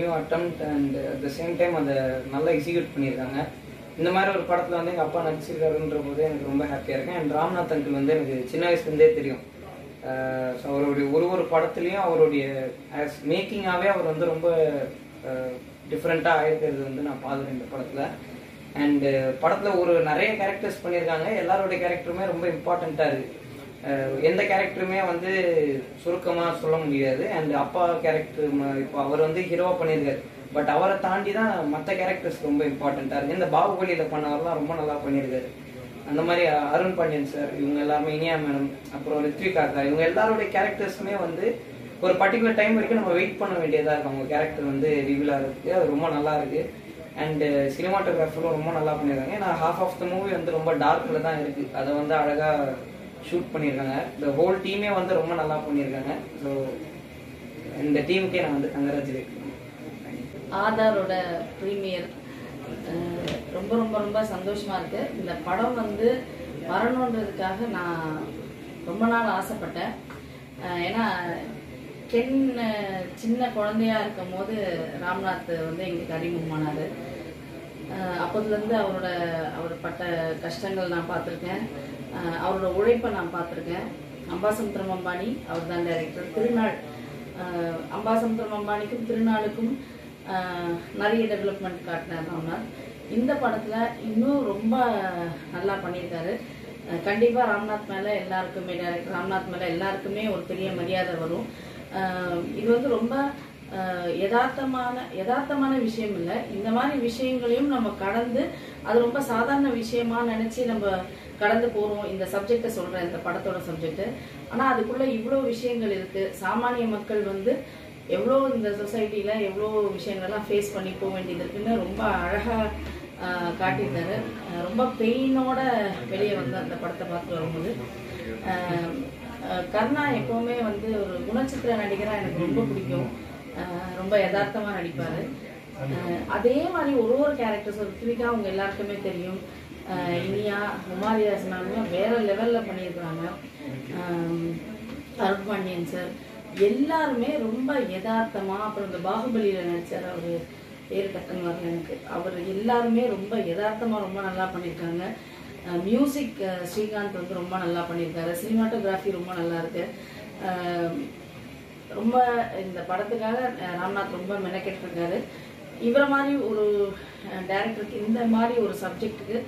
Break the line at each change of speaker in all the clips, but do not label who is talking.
new attempt and at the same time அதை நல்லா execute பண்ணியிருக்காங்க இந்த மாதிரி ஒரு படத்தில் வந்து எங்கள் அப்பா நடிச்சிருக்காருன்ற போது எனக்கு ரொம்ப ஹாப்பியாக இருக்கேன் அண்ட் ராம்நாத் அங்கிள் வந்து எனக்கு சின்ன வயசுலேருந்தே தெரியும் ஸோ அவருடைய ஒரு ஒரு படத்துலையும் அவருடைய ஆஸ் மேக்கிங்காகவே அவர் வந்து ரொம்ப டிஃப்ரெண்ட்டாக ஆயிருக்கிறது வந்து நான் பார்க்குறேன் இந்த படத்தில் அண்டு படத்தில் ஒரு நிறைய கேரக்டர்ஸ் பண்ணியிருக்காங்க எல்லாருடைய கேரக்டருமே ரொம்ப இம்பார்ட்டண்ட்டாக இருக்குது அஹ் எந்த கேரக்டருமே வந்து சுருக்கமாக சொல்ல முடியாது அண்ட் அப்பா கேரக்டர் இப்போ அவர் வந்து ஹீரோவாக பண்ணியிருக்காரு பட் அவரை தாண்டி தான் மற்ற கேரக்டர்ஸ் ரொம்ப இம்பார்ட்டண்ட்டாக இருக்குது இந்த பாகுபலியில் பண்ணவரெலாம் ரொம்ப நல்லா பண்ணியிருக்காரு அந்த மாதிரி அ- அருண் பாண்டியன் சார் இவங்க எல்லாருமே இனியா மேடம் அப்புறம் ரித்விகா அக்கா இவங்க எல்லாருடைய கேரக்டர்ஸுமே வந்து ஒரு பர்டிகுலர் டைம் வரைக்கும் நம்ம வெயிட் பண்ண வேண்டியதாக இருக்கு அவங்க கேரக்டர் வந்து ரிவீல் ஆகிறதுக்கு அது ரொம்ப நல்லா இருக்கு அண்டு சினிமாட்டோகிராஃபரும் ரொம்ப நல்லா பண்ணியிருக்காங்க ஏன்னா ஹாஃப் ஆஃப் த மூவி வந்து ரொம்ப டார்க்கில் தான் இருக்கு அதை வந்து அழகாக ஷூட் பண்ணியிருக்காங்க இந்த ஹோல் டீமே வந்து ரொம்ப நல்லா பண்ணியிருக்காங்க ஸோ இந்த டீமுக்கே நான் வந்து கங்கராச்சுலேட்
ஆதாரோட ப்ரீமியர் ரொம்ப ரொம்ப ரொம்ப சந்தோஷமா இருக்கு இந்த படம் வந்து வரணுன்றதுக்காக நான் ரொம்ப நாள் ஆசைப்பட்டேன் அஹ் ஏன்னா கென் அஹ், சின்ன குழந்தையா இருக்கும் போது ராம்நாத் வந்து எங்களுக்கு அறிமுகமானார் அப்போதுலேருந்து அவரோட அவர் பட்ட கஷ்டங்கள் நான் பார்த்துருக்கேன் அஹ் அவரோட உழைப்பை நான் பார்த்துருக்கேன் அம்பாசமுத்திரம் அம்பானி அவர் தான் டைரக்டர் திருநாள் அஹ் அம்பாசமுத்திரம் அம்பானிக்கும் திருநாளுக்கும் அஹ் நிறைய டெவலப்மெண்ட் காட்டினார் ராம்நாத் இந்த படத்தில் இன்னும் ரொம்ப நல்லா பண்ணியிருக்காரு அஹ் கண்டிப்பா ராம்நாத் மேல எல்லாருக்குமே டைரக்டர் ராம்நாத் மேல எல்லாருக்குமே ஒரு பெரிய மரியாதை வரும் அஹ் இது வந்து ரொம்ப அஹ் யதார்த்தமான யதார்த்தமான விஷயம் இல்லை இந்த மாதிரி விஷயங்களையும் நம்ம கடந்து அது ரொம்ப சாதாரண விஷயமா நினைச்சு நம்ம கடந்து போறோம் இந்த சப்ஜெக்டை சொல்றேன் இந்த படத்தோட சப்ஜெக்ட் ஆனா அதுக்குள்ள இவ்வளோ விஷயங்கள் இருக்கு சாமானிய மக்கள் வந்து எவ்வளோ இந்த சொசைட்டில எவ்வளோ விஷயங்கள்லாம் ஃபேஸ் பண்ணி போக வேண்டியது இருக்குன்னு ரொம்ப அழகா ஆஹ் காட்டியிருந்தாரு ஆஹ் ரொம்ப பெயினோட வெளியே வந்த அந்த படத்தை பார்த்து வரும்போது ஆஹ் ஆஹ் கர்ணா எப்பவுமே வந்து ஒரு குணச்சித்திர நடிகரா எனக்கு ரொம்ப பிடிக்கும் ஆஹ் ரொம்ப யதார்த்தமா நடிப்பாரு ஆஹ் அதே மாதிரி ஒரு ஒரு கேரக்டர்ஸ் ஒரு ரித்விகா அவங்க எல்லாருக்குமே தெரியும் ஆஹ் இனியா உமாரிதாசனாலும் வேற லெவல்ல பண்ணியிருக்கிறாங்க ஆஹ் அருண் பாண்டியன் சார் எல்லாருமே ரொம்ப யதார்த்தமா அப்புறம் இந்த பாகுபலியில நடிச்சார் அவரு பேர் டக்குன்னு வரல எனக்கு அவர் எல்லாருமே ரொம்ப யதார்த்தமா ரொம்ப நல்லா பண்ணியிருக்காங்க மியூசிக் ஸ்ரீகாந்த் வந்து ரொம்ப நல்லா பண்ணியிருக்காரு சினிமாட்டோகிராஃபி ரொம்ப நல்லா இருக்கு அஹ் ரொம்ப இந்த படத்துக்காக அஹ் ராம்நாத் ரொம்ப மெனக்கெட்டிருக்காரு இவரை மாதிரி ஒரு டைரக்டருக்கு இந்த மாதிரி ஒரு சப்ஜெக்ட்டுக்கு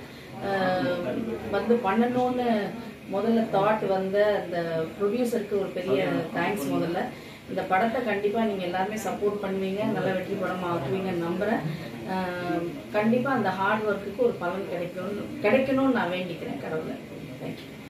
வந்து பண்ணணும்னு முதல்ல தாட் வந்த அந்த ப்ரொடியூசருக்கு ஒரு பெரிய தேங்க்ஸ் முதல்ல இந்த படத்தை கண்டிப்பாக நீங்கள் எல்லாருமே சப்போர்ட் பண்ணுவீங்க நல்ல வெற்றி படமாக ஆக்குவீங்கன்னு நம்புகிறேன் கண்டிப்பாக அந்த ஹார்ட் ஒர்க்குக்கு ஒரு பலன் கிடைக்கணும்னு கிடைக்கணும்னு நான் வேண்டிக்கிறேன் கடவுளை தேங்க்யூ